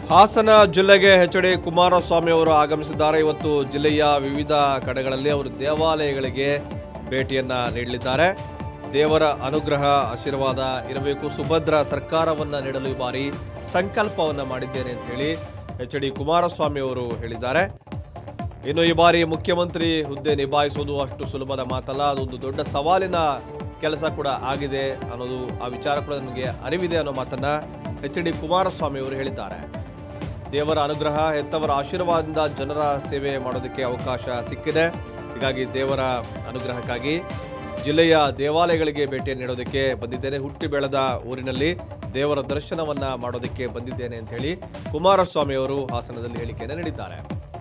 ಹಾಸನ ಜಿಲ್ಲೆಗೆ H D Kumaraswamy ಅವರು ಆಗಮಿಸಿದ್ದಾರೆ ಇವತ್ತು ಜಿಲ್ಲೆಯ ವಿವಿಧ ಕಡೆಗಳಲ್ಲಿ ಅವರು ದೇವಾಲಯಗಳಿಗೆ ಭೇಟಿಯನ್ನ ನೀಡಲಿದ್ದಾರೆ ದೇವರ ಅನುಗ್ರಹ ಆಶೀರ್ವಾದ ಇರಬೇಕು ಸುಭದ್ರ ಸರ್ಕಾರವನ್ನ ನೀಡಲು ಈ ಬಾರಿ ಸಂಕಲ್ಪವನ್ನ ಮಾಡಿದ್ದೇನೆ ಅಂತ ಹೇಳಿ ಎಚ್ ಡಿ ಕುಮಾರಸ್ವಾಮಿ ಅವರು ಹೇಳಿದ್ದಾರೆ ಇನ್ನು ಈ ಬಾರಿ ಮುಖ್ಯಮಂತ್ರಿ ಹುದ್ದೆ ನಿಭಾಯಿಸುವುದು ಅಷ್ಟು ಸುಲಭದ ಮಾತಲ್ಲ ಅದೊಂದು ದೊಡ್ಡ ಸವಾಲಿನ ಕೆಲಸ ಕೂಡ ಆಗಿದೆ ಅನ್ನೋದು ಆ ವಿಚಾರ ಕೂಡ ನನಗೆ ಅರಿವಿದೆ ಅನ್ನೋ ಮಾತನ್ನ ಎಚ್ ಡಿ ಕುಮಾರಸ್ವಾಮಿ ಅವರು ಹೇಳಿದ್ದಾರೆ ದೇವರ ಅನುಗ್ರಹ ಹೆತ್ತವರ ಆಶೀರ್ವಾದದಿಂದ ಜನರ ಸೇವೆ ಮಾಡೋದಕ್ಕೆ ಅವಕಾಶ ಸಿಕ್ಕಿದೆ ಹೀಗಾಗಿ ದೇವರ ಅನುಗ್ರಹಕ್ಕಾಗಿ ಜಿಲ್ಲೆಯ ದೇವಾಲಯಗಳಿಗೆ ಭೇಟಿ ನೀಡೋದಕ್ಕೆ ಬಂದಿದ್ದೇನೆ ಹುಟ್ಟಿ ಬೆಳೆದ ಊರಿನಲ್ಲಿ ದೇವರ ದರ್ಶನವನ್ನ ಮಾಡೋದಕ್ಕೆ ಬಂದಿದ್ದೇನೆ ಅಂತ ಹೇಳಿ ಕುಮಾರಸ್ವಾಮಿ ಅವರು ಹಾಸನದಲ್ಲಿ ಹೇಳಿಕೆಯನ್ನು ನೀಡಿದ್ದಾರೆ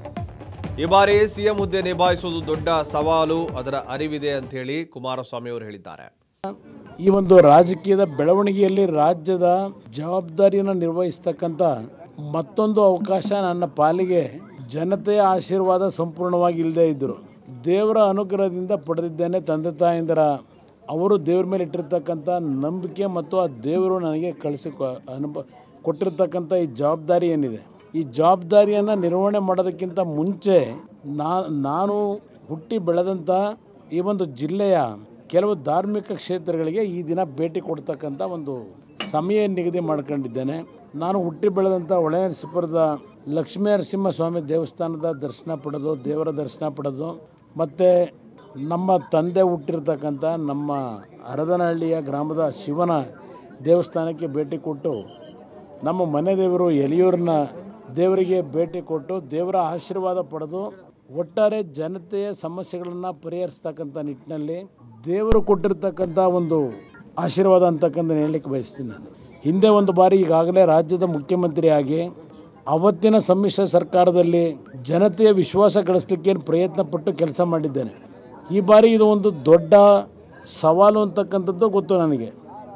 ಈ ಬಾರಿ ಸಿಎಂ ಹುದ್ದೆ ನಿಭಾಯಿಸುವುದು ದೊಡ್ಡ ಸವಾಲು ಅದರ ಅರಿವಿದೆ ಅಂತ ಹೇಳಿ ಕುಮಾರಸ್ವಾಮಿ ಅವರು ಹೇಳಿದ್ದಾರೆ ಈ ಒಂದು ರಾಜಕೀಯದ ಬೆಳವಣಿಗೆಯಲ್ಲಿ ರಾಜ್ಯದ ಜವಾಬ್ದಾರಿಯನ್ನು ನಿರ್ವಹಿಸ್ತಕ್ಕಂಥ ಮತ್ತೊಂದು ಅವಕಾಶ ನನ್ನ ಪಾಲಿಗೆ ಜನತೆಯ ಆಶೀರ್ವಾದ ಸಂಪೂರ್ಣವಾಗಿ ಇಲ್ಲದೇ ಇದ್ದರು ದೇವರ ಅನುಗ್ರಹದಿಂದ ಪಡೆದಿದ್ದೇನೆ ತಂದೆ ತಾಯಿಂದರ ಅವರು ದೇವ್ರ ಮೇಲೆ ಇಟ್ಟಿರ್ತಕ್ಕಂಥ ನಂಬಿಕೆ ಮತ್ತು ಆ ದೇವರು ನನಗೆ ಕಳಿಸಿ ಅನುಭವ ಕೊಟ್ಟಿರ್ತಕ್ಕಂಥ ಈ ಜವಾಬ್ದಾರಿ ಏನಿದೆ ಈ ಜವಾಬ್ದಾರಿಯನ್ನು ನಿರ್ವಹಣೆ ಮಾಡೋದಕ್ಕಿಂತ ಮುಂಚೆ ನಾ ನಾನು ಹುಟ್ಟಿ ಬೆಳೆದಂಥ ಈ ಒಂದು ಜಿಲ್ಲೆಯ ಕೆಲವು ಧಾರ್ಮಿಕ ಕ್ಷೇತ್ರಗಳಿಗೆ ಈ ದಿನ ಭೇಟಿ ಕೊಡ್ತಕ್ಕಂಥ ಒಂದು ಸಮಯ ನಿಗದಿ ಮಾಡ್ಕೊಂಡಿದ್ದೇನೆ ನಾನು ಹುಟ್ಟಿ ಬೆಳೆದಂಥ ಹೊಳೆನರಸೀಪುರದ ಲಕ್ಷ್ಮೀ ನರಸಿಂಹ ಸ್ವಾಮಿ ದೇವಸ್ಥಾನದ ದರ್ಶನ ಪಡೆದು ದೇವರ ದರ್ಶನ ಪಡೆದು ಮತ್ತು ನಮ್ಮ ತಂದೆ ಹುಟ್ಟಿರ್ತಕ್ಕಂಥ ನಮ್ಮ ಹರದನಹಳ್ಳಿಯ ಗ್ರಾಮದ ಶಿವನ ದೇವಸ್ಥಾನಕ್ಕೆ ಭೇಟಿ ಕೊಟ್ಟು ನಮ್ಮ ಮನೆ ದೇವರು ಎಲಿಯೂರಿನ ದೇವರಿಗೆ ಭೇಟಿ ಕೊಟ್ಟು ದೇವರ ಆಶೀರ್ವಾದ ಪಡೆದು ಒಟ್ಟಾರೆ ಜನತೆಯ ಸಮಸ್ಯೆಗಳನ್ನು ಪರಿಹರಿಸ್ತಕ್ಕಂಥ ನಿಟ್ಟಿನಲ್ಲಿ ದೇವರು ಕೊಟ್ಟಿರ್ತಕ್ಕಂಥ ಒಂದು ಆಶೀರ್ವಾದ ಅಂತಕ್ಕಂಥ ಹೇಳಲಿಕ್ಕೆ ಬಯಸ್ತೀನಿ ನಾನು ಹಿಂದೆ ಒಂದು ಬಾರಿ ಈಗಾಗಲೇ ರಾಜ್ಯದ ಮುಖ್ಯಮಂತ್ರಿಯಾಗಿ ಅವತ್ತಿನ ಸಮ್ಮಿಶ್ರ ಸರ್ಕಾರದಲ್ಲಿ ಜನತೆಯ ವಿಶ್ವಾಸ ಗಳಿಸ್ಲಿಕ್ಕೆ ಏನು ಪ್ರಯತ್ನ ಪಟ್ಟು ಕೆಲಸ ಮಾಡಿದ್ದೇನೆ ಈ ಬಾರಿ ಇದು ಒಂದು ದೊಡ್ಡ ಸವಾಲು ಅಂತಕ್ಕಂಥದ್ದು ಗೊತ್ತು ನನಗೆ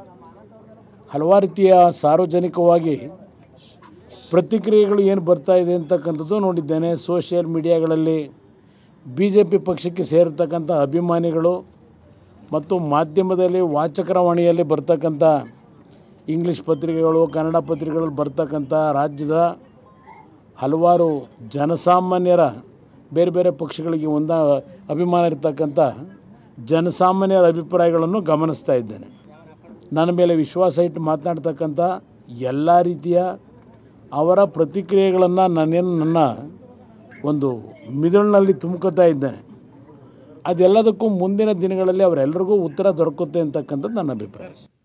ಹಲವಾರು ರೀತಿಯ ಸಾರ್ವಜನಿಕವಾಗಿ ಪ್ರತಿಕ್ರಿಯೆಗಳು ಏನು ಬರ್ತಾ ಇದೆ ಅಂತಕ್ಕಂಥದ್ದು ನೋಡಿದ್ದೇನೆ ಸೋಷಿಯಲ್ ಮೀಡಿಯಾಗಳಲ್ಲಿ ಬಿ ಜೆ ಪಿ ಪಕ್ಷಕ್ಕೆ ಸೇರಿರ್ತಕ್ಕಂಥ ಅಭಿಮಾನಿಗಳು ಮತ್ತು ಮಾಧ್ಯಮದಲ್ಲಿ ವಾಚಕರ ವಾಣಿಯಲ್ಲಿ ಬರ್ತಕ್ಕಂಥ ಇಂಗ್ಲೀಷ್ ಪತ್ರಿಕೆಗಳು ಕನ್ನಡ ಪತ್ರಿಕೆಗಳಲ್ಲಿ ಬರ್ತಕ್ಕಂಥ ರಾಜ್ಯದ ಹಲವಾರು ಜನಸಾಮಾನ್ಯರ ಬೇರೆ ಬೇರೆ ಪಕ್ಷಗಳಿಗೆ ಒಂದ ಅಭಿಮಾನ ಇರ್ತಕ್ಕಂಥ ಜನಸಾಮಾನ್ಯರ ಅಭಿಪ್ರಾಯಗಳನ್ನು ಗಮನಿಸ್ತಾ ಇದ್ದೇನೆ ನನ್ನ ಮೇಲೆ ವಿಶ್ವಾಸ ಇಟ್ಟು ಮಾತನಾಡ್ತಕ್ಕಂಥ ಎಲ್ಲ ರೀತಿಯ ಅವರ ಪ್ರತಿಕ್ರಿಯೆಗಳನ್ನು ನಾನೇನು ನನ್ನ ಒಂದು ಮಿದುಳಿನಲ್ಲಿ ತುಂಬ್ಕೋತಾ ಇದ್ದೇನೆ ಅದೆಲ್ಲದಕ್ಕೂ ಮುಂದಿನ ದಿನಗಳಲ್ಲಿ ಅವರೆಲ್ಲರಿಗೂ ಉತ್ತರ ದೊರಕುತ್ತೆ ಅಂತಕ್ಕಂಥದ್ದು ನನ್ನ ಅಭಿಪ್ರಾಯ